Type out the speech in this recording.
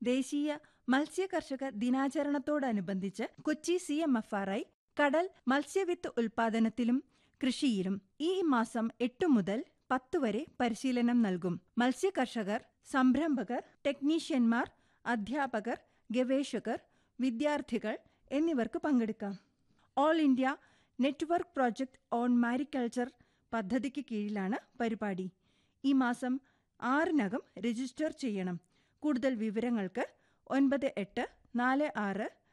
ദേശീയ മത്സ്യ കർഷക ദിനാചരണത്തോടനുബന്ധിച്ച് Kochi C M F R I കടൽ മത്സ്യവിത്ത് ഉൽപാദനത്തിലും കൃഷിയിലും ഈ മാസം എട്ട് മുതൽ പത്ത് വരെ പരിശീലനം നൽകും മത്സ്യ കർഷകർ സംരംഭകർ ടെക്നീഷ്യന്മാർ അധ്യാപകർ ഗവേഷകർ വിദ്യാർത്ഥികൾ എന്നിവർക്ക് പങ്കെടുക്കാം all India network project on mariculture പദ്ധതിക്ക് കീഴിലാണ് പരിപാടി ഈ മാസം ആറിനകം രജിസ്റ്റർ ചെയ്യണം കൂടുതൽ വിവരങ്ങൾക്ക് ഒൻപത് എട്ട് നാല് ആറ്